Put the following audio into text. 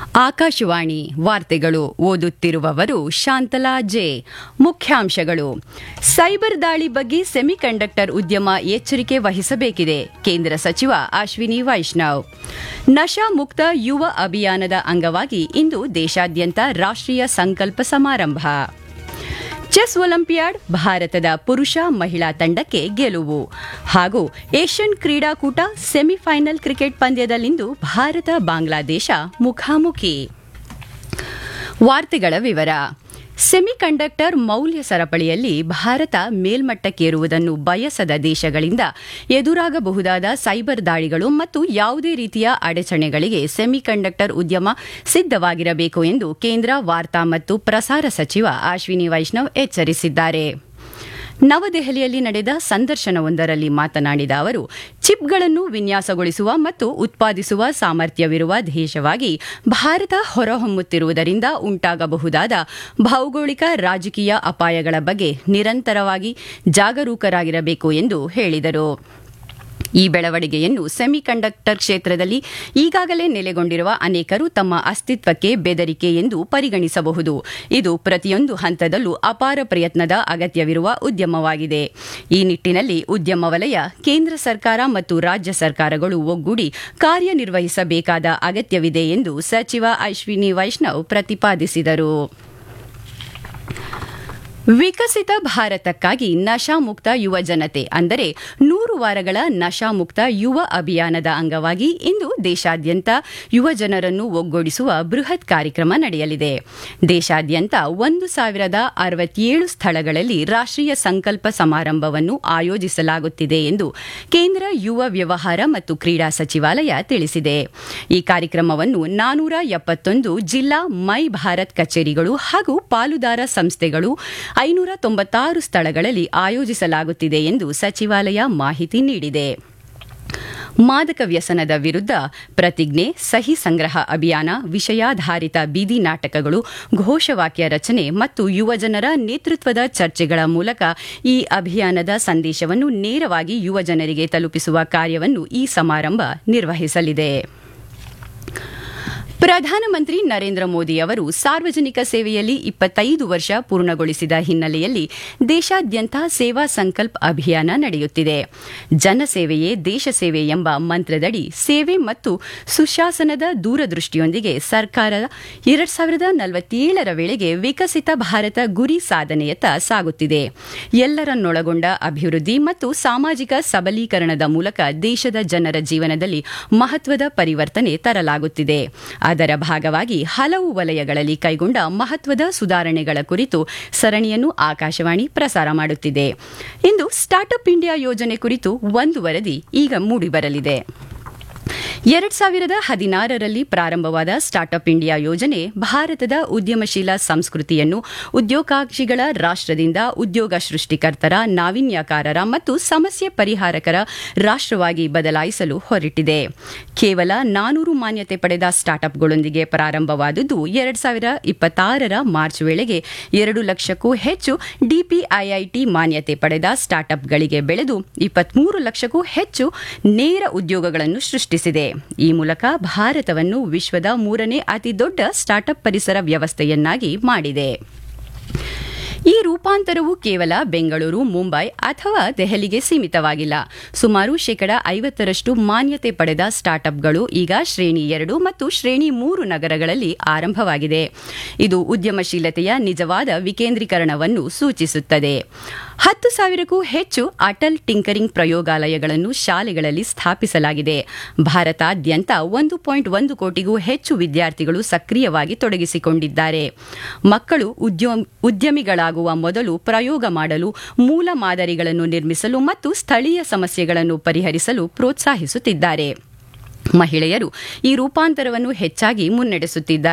ಆಕಾಶವಾಣಿ ವಾರ್ತೆಗಳು ಓದುತ್ತಿರುವವರು ಶಾಂತಲಾ ಜೆ ಮುಖ್ಯಾಂಶಗಳು ಸೈಬರ್ ದಾಳಿ ಬಗ್ಗೆ ಸೆಮಿಕಂಡಕ್ಟರ್ ಉದ್ಯಮ ಎಚ್ಚರಿಕೆ ವಹಿಸಬೇಕಿದೆ ಕೇಂದ್ರ ಸಚಿವ ಅಶ್ವಿನಿ ವೈಷ್ಣವ್ ನಶಾ ಮುಕ್ತ ಯುವ ಅಭಿಯಾನದ ಅಂಗವಾಗಿ ಇಂದು ದೇಶಾದ್ಯಂತ ರಾಷ್ಟ್ರೀಯ ಸಂಕಲ್ಪ ಸಮಾರಂಭ ಚೆಸ್ ಒಲಿಂಪಿಯಾಡ್ ಭಾರತದ ಪುರುಷ ಮಹಿಳಾ ತಂಡಕ್ಕೆ ಗೆಲುವು ಹಾಗೂ ಏಷ್ಯನ್ ಕ್ರೀಡಾಕೂಟ ಸೆಮಿಫೈನಲ್ ಕ್ರಿಕೆಟ್ ಪಂದ್ಯದಲ್ಲಿಂದು ಭಾರತ ಬಾಂಗ್ಲಾದೇಶ ಮುಖಾಮುಖಿ ವಾರ್ತೆಗಳ ವಿವರ ಸೆಮಿಕಂಡಕ್ಟರ್ ಮೌಲ್ಯ ಸರಪಳಿಯಲ್ಲಿ ಭಾರತ ಮೇಲ್ಮಟ್ಟಕ್ಕೇರುವುದನ್ನು ಬಯಸದ ದೇಶಗಳಿಂದ ಎದುರಾಗಬಹುದಾದ ಸೈಬರ್ ದಾಳಿಗಳು ಮತ್ತು ಯಾವುದೇ ರೀತಿಯ ಅಡಚಣೆಗಳಿಗೆ ಸೆಮಿಕಂಡಕ್ಟರ್ ಉದ್ಯಮ ಸಿದ್ದವಾಗಿರಬೇಕು ಎಂದು ಕೇಂದ್ರ ವಾರ್ತಾ ಮತ್ತು ಪ್ರಸಾರ ಸಚಿವ ಅಶ್ವಿನಿ ವೈಷ್ಣವ್ ಎಚ್ಚರಿಸಿದ್ದಾರೆ ನವದೆಹಲಿಯಲ್ಲಿ ನಡೆದ ಸಂದರ್ಶನವೊಂದರಲ್ಲಿ ಮಾತನಾಡಿದ ಅವರು ಚಿಪ್ಗಳನ್ನು ವಿನ್ಯಾಸಗೊಳಿಸುವ ಮತ್ತು ಉತ್ಪಾದಿಸುವ ಸಾಮರ್ಥ್ಯವಿರುವ ದೇಶವಾಗಿ ಭಾರತ ಹೊರಹೊಮ್ಮುತ್ತಿರುವುದರಿಂದ ಉಂಟಾಗಬಹುದಾದ ಭೌಗೋಳಿಕ ರಾಜಕೀಯ ಅಪಾಯಗಳ ಬಗ್ಗೆ ನಿರಂತರವಾಗಿ ಜಾಗರೂಕರಾಗಿರಬೇಕು ಎಂದು ಹೇಳಿದರು ಈ ಬೆಳವಣಿಗೆಯನ್ನು ಸೆಮಿಕಂಡಕ್ಟರ್ ಕ್ಷೇತ್ರದಲ್ಲಿ ಈಗಾಗಲೇ ನೆಲೆಗೊಂಡಿರುವ ಅನೇಕರು ತಮ್ಮ ಅಸ್ತಿತ್ವಕ್ಕೆ ಬೆದರಿಕೆ ಎಂದು ಪರಿಗಣಿಸಬಹುದು ಇದು ಪ್ರತಿಯೊಂದು ಹಂತದಲ್ಲೂ ಅಪಾರ ಪ್ರಯತ್ನದ ಅಗತ್ಯವಿರುವ ಉದ್ಯಮವಾಗಿದೆ ಈ ನಿಟ್ಟಿನಲ್ಲಿ ಉದ್ಯಮ ವಲಯ ಕೇಂದ್ರ ಸರ್ಕಾರ ಮತ್ತು ರಾಜ್ಯ ಸರ್ಕಾರಗಳು ಒಗ್ಗೂಡಿ ಕಾರ್ಯನಿರ್ವಹಿಸಬೇಕಾದ ಅಗತ್ಯವಿದೆ ಎಂದು ಸಚಿವ ಅಶ್ವಿನಿ ವೈಷ್ಣವ್ ಪ್ರತಿಪಾದಿಸಿದರು ವಿಕಸಿತ ಭಾರತಕ್ಕಾಗಿ ನಶಾಮುಕ್ತ ಯುವ ಜನತೆ ಅಂದರೆ ನೂರು ವಾರಗಳ ನಶಾಮುಕ್ತ ಯುವ ಅಭಿಯಾನದ ಅಂಗವಾಗಿ ಇಂದು ದೇಶಾದ್ಯಂತ ಯುವ ಜನರನ್ನು ಒಗ್ಗೂಡಿಸುವ ಬೃಹತ್ ಕಾರ್ಯಕ್ರಮ ನಡೆಯಲಿದೆ ದೇಶಾದ್ಯಂತ ಒಂದು ಸಾವಿರದ ಅರವತ್ತೇಳು ಸ್ಥಳಗಳಲ್ಲಿ ರಾಷ್ಟ್ರೀಯ ಸಂಕಲ್ಪ ಸಮಾರಂಭವನ್ನು ಆಯೋಜಿಸಲಾಗುತ್ತಿದೆ ಎಂದು ಕೇಂದ್ರ ಯುವ ವ್ಯವಹಾರ ಮತ್ತು ಕ್ರೀಡಾ ಸಚಿವಾಲಯ ತಿಳಿಸಿದೆ ಈ ಕಾರ್ಯಕ್ರಮವನ್ನು ನಾನೂರ ಎಪ್ಪತ್ತೊಂದು ಜಿಲ್ಲಾ ಮೈ ಭಾರತ್ ಕಚೇರಿಗಳು ಹಾಗೂ ಪಾಲುದಾರ ಸಂಸ್ಥೆಗಳು ಐನೂರ ತೊಂಬತ್ತಾರು ಸ್ಥಳಗಳಲ್ಲಿ ಆಯೋಜಿಸಲಾಗುತ್ತಿದೆ ಎಂದು ಸಚಿವಾಲಯ ಮಾಹಿತಿ ನೀಡಿದೆ ಮಾದಕ ವ್ಯಸನದ ವಿರುದ್ಧ ಪ್ರತಿಜ್ಞೆ ಸಹಿ ಸಂಗ್ರಹ ಅಭಿಯಾನ ವಿಷಯಾಧಾರಿತ ಬೀದಿ ನಾಟಕಗಳು ಘೋಷವಾಕ್ಯ ರಚನೆ ಮತ್ತು ಯುವಜನರ ನೇತೃತ್ವದ ಚರ್ಚೆಗಳ ಮೂಲಕ ಈ ಅಭಿಯಾನದ ಸಂದೇಶವನ್ನು ನೇರವಾಗಿ ಯುವಜನರಿಗೆ ತಲುಪಿಸುವ ಕಾರ್ಯವನ್ನು ಈ ಸಮಾರಂಭ ನಿರ್ವಹಿಸಲಿದೆ ಪ್ರಧಾನಮಂತ್ರಿ ನರೇಂದ್ರ ಮೋದಿ ಅವರು ಸಾರ್ವಜನಿಕ ಸೇವೆಯಲ್ಲಿ ಇಪ್ಪತ್ತೈದು ವರ್ಷ ಪೂರ್ಣಗೊಳಿಸಿದ ಹಿನ್ನೆಲೆಯಲ್ಲಿ ದೇಶಾದ್ಯಂತ ಸೇವಾ ಸಂಕಲ್ಪ ಅಭಿಯಾನ ನಡೆಯುತ್ತಿದೆ ಜನಸೇವೆಯೇ ದೇಶ ಸೇವೆ ಎಂಬ ಮಂತ್ರದಡಿ ಸೇವೆ ಮತ್ತು ಸುಶಾಸನದ ದೂರದೃಷ್ಟಿಯೊಂದಿಗೆ ಸರ್ಕಾರ ಎರಡ್ ಸಾವಿರದ ನಲವತ್ತೇಳರ ವೇಳೆಗೆ ವಿಕಸಿತ ಭಾರತ ಗುರಿ ಸಾಧನೆಯತ್ತ ಸಾಗುತ್ತಿದೆ ಎಲ್ಲರನ್ನೊಳಗೊಂಡ ಅಭಿವೃದ್ಧಿ ಮತ್ತು ಸಾಮಾಜಿಕ ಸಬಲೀಕರಣದ ಮೂಲಕ ದೇಶದ ಜನರ ಜೀವನದಲ್ಲಿ ಮಹತ್ವದ ಪರಿವರ್ತನೆ ತರಲಾಗುತ್ತಿದೆ ಅದರ ಭಾಗವಾಗಿ ಹಲವು ವಲಯಗಳಲ್ಲಿ ಕೈಗೊಂಡ ಮಹತ್ವದ ಸುಧಾರಣೆಗಳ ಕುರಿತು ಸರಣಿಯನ್ನು ಆಕಾಶವಾಣಿ ಪ್ರಸಾರ ಮಾಡುತ್ತಿದೆ ಇಂದು ಸ್ಟಾರ್ಟ್ಅಪ್ ಇಂಡಿಯಾ ಯೋಜನೆ ಕುರಿತು ಒಂದು ವರದಿ ಈಗ ಮೂಡಿಬರಲಿದೆ ಎರಡ್ ಸಾವಿರದ ಹದಿನಾರರಲ್ಲಿ ಪ್ರಾರಂಭವಾದ ಸ್ಟಾರ್ಟ್ಅಪ್ ಇಂಡಿಯಾ ಯೋಜನೆ ಭಾರತದ ಉದ್ಯಮಶೀಲ ಸಂಸ್ಕೃತಿಯನ್ನು ಉದ್ಯೋಗಾಕ್ಷಿಗಳ ರಾಷ್ಟದಿಂದ ಉದ್ಯೋಗ ಸೃಷ್ಟಿಕರ್ತರ ನಾವೀನ್ಯಕಾರರ ಮತ್ತು ಸಮಸ್ಯೆ ಪರಿಹಾರಕರ ರಾಷ್ಟವಾಗಿ ಬದಲಾಯಿಸಲು ಹೊರಟಿದೆ ಕೇವಲ ನಾನೂರು ಮಾನ್ಯತೆ ಪಡೆದ ಸ್ಟಾರ್ಟ್ಅಪ್ಗಳೊಂದಿಗೆ ಪ್ರಾರಂಭವಾದದ್ದು ಎರಡ್ ಸಾವಿರ ಇಪ್ಪತ್ತಾರರ ಮಾರ್ಚ್ ವೇಳೆಗೆ ಎರಡು ಲಕ್ಷಕ್ಕೂ ಹೆಚ್ಚು ಡಿಪಿಐಐಟಿ ಮಾನ್ಯತೆ ಪಡೆದ ಸ್ಟಾರ್ಟ್ಅಪ್ಗಳಿಗೆ ಬೆಳೆದು ಇಪ್ಪತ್ಮೂರು ಲಕ್ಷಕ್ಕೂ ಹೆಚ್ಚು ನೇರ ಉದ್ಯೋಗಗಳನ್ನು ಸೃಷ್ಟಿಸಿದೆ ಈ ಮೂಲಕ ಭಾರತವನ್ನು ವಿಶ್ವದ ಮೂರನೇ ಅತಿದೊಡ್ಡ ಸ್ಟಾರ್ಟ್ಅಪ್ ಪರಿಸರ ವ್ಯವಸ್ಥೆಯನ್ನಾಗಿ ಮಾಡಿದೆ ಈ ರೂಪಾಂತರವು ಕೇವಲ ಬೆಂಗಳೂರು ಮುಂಬೈ ಅಥವಾ ದೆಹಲಿಗೆ ಸೀಮಿತವಾಗಿಲ್ಲ ಸುಮಾರು ಶೇಕಡ ಐವತ್ತರಷ್ಟು ಮಾನ್ಯತೆ ಪಡೆದ ಸ್ಟಾರ್ಟ್ಅಪ್ಗಳು ಈಗ ಶ್ರೇಣಿ ಎರಡು ಮತ್ತು ಶ್ರೇಣಿ ಮೂರು ನಗರಗಳಲ್ಲಿ ಆರಂಭವಾಗಿದೆ ಇದು ಉದ್ಯಮಶೀಲತೆಯ ನಿಜವಾದ ವಿಕೇಂದ್ರೀಕರಣವನ್ನು ಸೂಚಿಸುತ್ತದೆ ಹತ್ತು ಸಾವಿರಕ್ಕೂ ಹೆಚ್ಚು ಅಟಲ್ ಟಿಂಕರಿಂಗ್ ಪ್ರಯೋಗಾಲಯಗಳನ್ನು ಶಾಲೆಗಳಲ್ಲಿ ಸ್ಥಾಪಿಸಲಾಗಿದೆ ಭಾರತಾದ್ಯಂತ ಒಂದು ಪಾಯಿಂಟ್ ಒಂದು ಕೋಟಿಗೂ ಹೆಚ್ಚು ವಿದ್ಯಾರ್ಥಿಗಳು ಸಕ್ರಿಯವಾಗಿ ತೊಡಗಿಸಿಕೊಂಡಿದ್ದಾರೆ ಮಕ್ಕಳು ಉದ್ಯಮಿಗಳಾಗುವ ಮೊದಲು ಪ್ರಯೋಗ ಮಾಡಲು ಮೂಲ ಮಾದರಿಗಳನ್ನು ನಿರ್ಮಿಸಲು ಮತ್ತು ಸ್ಥಳೀಯ ಸಮಸ್ಯೆಗಳನ್ನು ಪರಿಹರಿಸಲು ಪ್ರೋತ್ಸಾಹಿಸುತ್ತಿದ್ದಾರೆ ಮಹಿಳೆಯರು ಈ ರೂಪಾಂತರವನ್ನು ಹೆಚ್ಚಾಗಿ ಮುನ್ನಡೆಸುತ್ತಿದ್ದಾರೆ